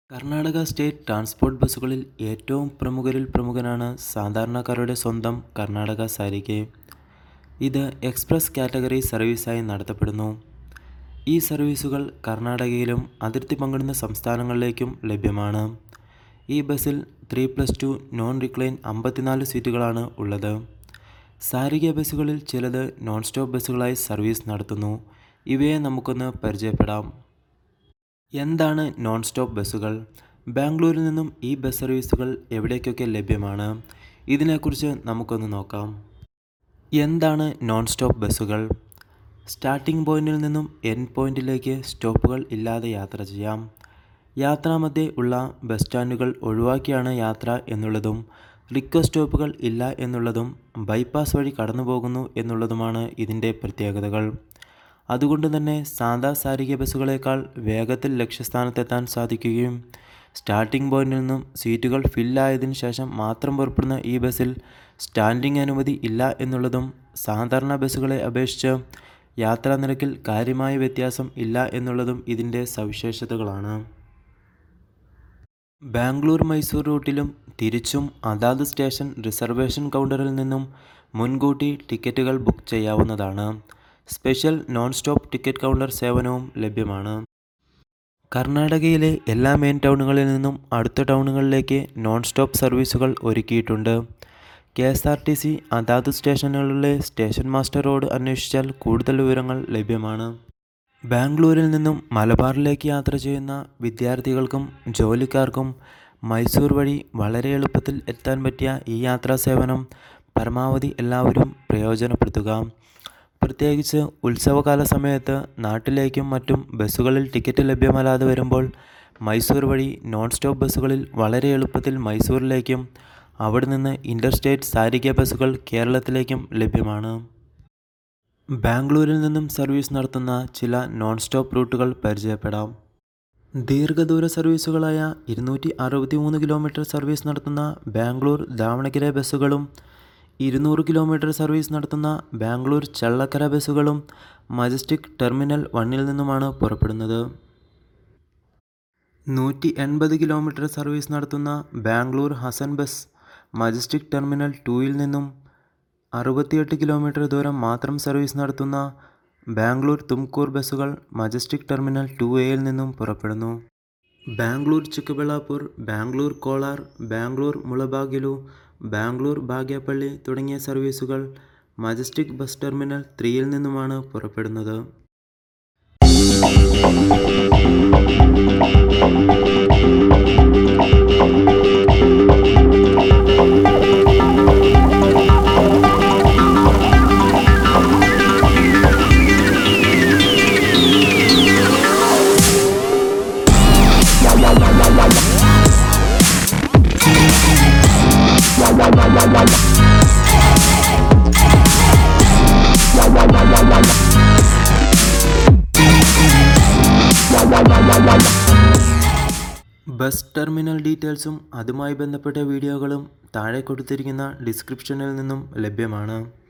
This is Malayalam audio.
കർണാടക സ്റ്റേറ്റ് ട്രാൻസ്പോർട്ട് ബസ്സുകളിൽ ഏറ്റവും പ്രമുഖരിൽ പ്രമുഖനാണ് സാധാരണക്കാരുടെ സ്വന്തം കർണാടക സാരിഗെ ഇത് എക്സ്പ്രസ് കാറ്റഗറി സർവീസായി നടത്തപ്പെടുന്നു ഈ സർവീസുകൾ കർണാടകയിലും അതിർത്തി പങ്കിടുന്ന സംസ്ഥാനങ്ങളിലേക്കും ലഭ്യമാണ് ഈ ബസ്സിൽ three plus two non recline അമ്പത്തിനാല് സീറ്റുകളാണ് ഉള്ളത് സാരിഗെ ബസ്സുകളിൽ ചിലത് നോൺ സ്റ്റോപ്പ് ബസ്സുകളായി സർവീസ് നടത്തുന്നു ഇവയെ നമുക്കൊന്ന് പരിചയപ്പെടാം എന്താണ് നോൺ സ്റ്റോപ്പ് ബസ്സുകൾ ബാംഗ്ലൂരിൽ നിന്നും ഈ ബസ് സർവീസുകൾ എവിടേക്കൊക്കെ ലഭ്യമാണ് ഇതിനെക്കുറിച്ച് നമുക്കൊന്ന് നോക്കാം എന്താണ് നോൺ സ്റ്റോപ്പ് ബസ്സുകൾ സ്റ്റാർട്ടിംഗ് പോയിന്റിൽ നിന്നും എൻഡ് പോയിന്റിലേക്ക് സ്റ്റോപ്പുകൾ ഇല്ലാതെ യാത്ര ചെയ്യാം യാത്രാമധ്യേ ഉള്ള ബസ് സ്റ്റാൻഡുകൾ ഒഴിവാക്കിയാണ് യാത്ര എന്നുള്ളതും റിക്വ സ്റ്റോപ്പുകൾ ഇല്ല എന്നുള്ളതും ബൈപ്പാസ് വഴി കടന്നു പോകുന്നു എന്നുള്ളതുമാണ് ഇതിൻ്റെ പ്രത്യേകതകൾ അതുകൊണ്ട് തന്നെ സാധാ സാരിക ബസ്സുകളേക്കാൾ വേഗത്തിൽ ലക്ഷ്യസ്ഥാനത്തെത്താൻ സാധിക്കുകയും സ്റ്റാർട്ടിംഗ് പോയിന്റിൽ നിന്നും സീറ്റുകൾ ഫില്ലായതിനു ശേഷം മാത്രം പുറപ്പെടുന്ന ഈ ബസ്സിൽ സ്റ്റാൻഡിംഗ് അനുമതി ഇല്ല എന്നുള്ളതും സാധാരണ ബസ്സുകളെ അപേക്ഷിച്ച് യാത്രാ നിരക്കിൽ കാര്യമായ വ്യത്യാസം ഇല്ല എന്നുള്ളതും ഇതിൻ്റെ സവിശേഷതകളാണ് ബാംഗ്ലൂർ മൈസൂർ റൂട്ടിലും തിരിച്ചും അതാത് സ്റ്റേഷൻ റിസർവേഷൻ കൗണ്ടറിൽ നിന്നും മുൻകൂട്ടി ടിക്കറ്റുകൾ ബുക്ക് ചെയ്യാവുന്നതാണ് special non stop ticket counter സേവനവും ലഭ്യമാണ് കർണാടകയിലെ എല്ലാ മെയിൻ ടൗണുകളിൽ നിന്നും അടുത്ത ടൗണുകളിലേക്ക് നോൺ സ്റ്റോപ്പ് സർവീസുകൾ ഒരുക്കിയിട്ടുണ്ട് K S R T C അതാത് സ്റ്റേഷനുകളിലെ സ്റ്റേഷൻ മാസ്റ്ററോട് അന്വേഷിച്ചാൽ കൂടുതൽ വിവരങ്ങൾ ലഭ്യമാണ് ബാംഗ്ലൂരിൽ നിന്നും മലബാറിലേക്ക് യാത്ര ചെയ്യുന്ന വിദ്യാർത്ഥികൾക്കും ജോലിക്കാർക്കും മൈസൂർ വഴി വളരെ എളുപ്പത്തിൽ എത്താൻ പറ്റിയ ഈ യാത്രാ സേവനം പരമാവധി എല്ലാവരും പ്രയോജനപ്പെടുത്തുക പ്രത്യേകിച്ച് ഉത്സവകാല സമയത്ത് നാട്ടിലേക്കും മറ്റും ബസ്സുകളിൽ ടിക്കറ്റ് ലഭ്യമല്ലാതെ വരുമ്പോൾ മൈസൂർ വഴി നോൺ സ്റ്റോപ്പ് ബസ്സുകളിൽ വളരെ എളുപ്പത്തിൽ മൈസൂരിലേക്കും അവിടെ നിന്ന് ഇൻ്റർസ്റ്റേറ്റ് സാരിക ബസ്സുകൾ കേരളത്തിലേക്കും ലഭ്യമാണ് ബാംഗ്ലൂരിൽ നിന്നും സർവീസ് നടത്തുന്ന ചില നോൺ സ്റ്റോപ്പ് റൂട്ടുകൾ പരിചയപ്പെടാം ദീർഘദൂര സർവീസുകളായ ഇരുന്നൂറ്റി അറുപത്തി മൂന്ന് കിലോമീറ്റർ സർവീസ് നടത്തുന്ന ബാംഗ്ലൂർ ദാവണഗിരെ ബസ്സുകളും ഇരുന്നൂറ് കിലോമീറ്റർ സർവീസ് നടത്തുന്ന ബാംഗ്ലൂർ ചള്ളക്കര ബസ്സുകളും മജസ്റ്റിക് ടെർമിനൽ വണ്ണിൽ നിന്നുമാണ് പുറപ്പെടുന്നത് നൂറ്റി എൺപത് കിലോമീറ്റർ സർവീസ് നടത്തുന്ന Bangalore Hassan bus Majestic terminal ടൂയിൽ നിന്നും അറുപത്തിയെട്ട് കിലോമീറ്റർ ദൂരം മാത്രം സർവീസ് നടത്തുന്ന ബാംഗ്ലൂർ തുംകൂർ ബസ്സുകൾ മജസ്റ്റിക് ടെർമിനൽ ടു എയിൽ നിന്നും പുറപ്പെടുന്നു ബാംഗ്ലൂർ ചിಕ್ಕಬಳ್ಳಾಪುർ ബാംഗ്ലൂർ കോളാർ ബാംഗ്ലൂർ മുളബാഗിലു ബാംഗ്ലൂർ ബാഗേപ്പള്ളി തുടങ്ങിയ സർവീസുകൾ മജസ്റ്റിക് ബസ് ടെർമിനൽ ത്രീയിൽ നിന്നുമാണ് പുറപ്പെടുന്നത് ബസ് ടെർമിനൽ ഡീറ്റെയിൽസും അതുമായി ബന്ധപ്പെട്ട വീഡിയോകളും താഴെ കൊടുത്തിരിക്കുന്ന ഡിസ്ക്രിപ്ഷനിൽ നിന്നും ലഭ്യമാണ്